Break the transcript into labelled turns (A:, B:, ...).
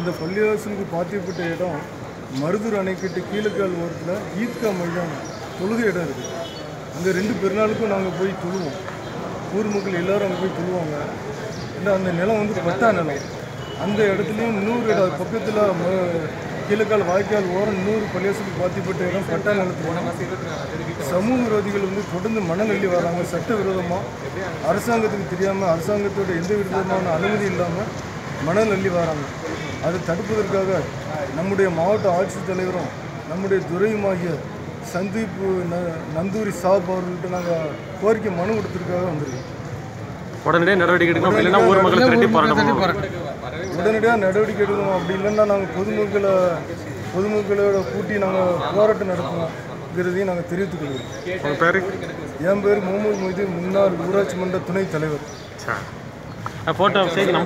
A: இந்த பள்ளிவாசலுக்கு பாத்தியப்பட்ட இடம் மருதூர் அணைக்கட்டு கீழக்கால் ஓரத்தில் ஈத்கா மைதானம் தொழுகை இடம் இருக்குது அங்கே ரெண்டு பெருநாளுக்கும் நாங்கள் போய் தொழுவோம் ஊர் மக்கள் எல்லாரும் அங்கே போய் தொழுவாங்க ஏன்னா அந்த நிலம் வந்து பட்டா நிலம் அந்த இடத்துலையும் இன்னொரு இடம் பக்கத்தில் கீழக்கால் வாய்க்கால் ஓரம் இன்னொரு பள்ளிவாசலுக்கு பாத்திப்பட்ட இடம் பட்டா நிலத்துக்கு சமூக விரோதிகள் வந்து தொடர்ந்து மணல் அள்ளி வராங்க சட்டவிரோதமாக அரசாங்கத்துக்கு தெரியாமல் அரசாங்கத்தோட எந்த விதமான அனுமதி இல்லாமல் மணல் அள்ளி வராங்க அதை தடுப்பதற்காக நம்முடைய மாவட்ட ஆட்சித்தலைவரும் நம்முடைய துறையுமாகிய சந்தீப் ந- நந்தூரி சாப் அவர்கள்ட்ட நாங்கள் கோரிக்கை மனு கொடுத்ததுக்காக வந்திருக்கோம்
B: உடனடியாக நடவடிக்கை எடுக்கணும் அப்படி இல்லைன்னா ஊர் மக்களை திரட்டி போராட்டம்
A: உடனடியாக நடவடிக்கை எடுக்கணும் அப்படி இல்லைன்னா நாங்கள் பொதுமக்களை பொதுமக்களோட கூட்டி நாங்கள் போராட்டம் நடத்தணுங்கிறதையும் நாங்கள் தெரிவித்துக் கொள்கிறோம்
B: உங்கள் பேர்
A: என் பேர் முகமது மொய்தீன் முன்னாள் ஊராட்சி மன்ற துணைத் தலைவர்
B: சார் ஃபோட்டோ செய்தி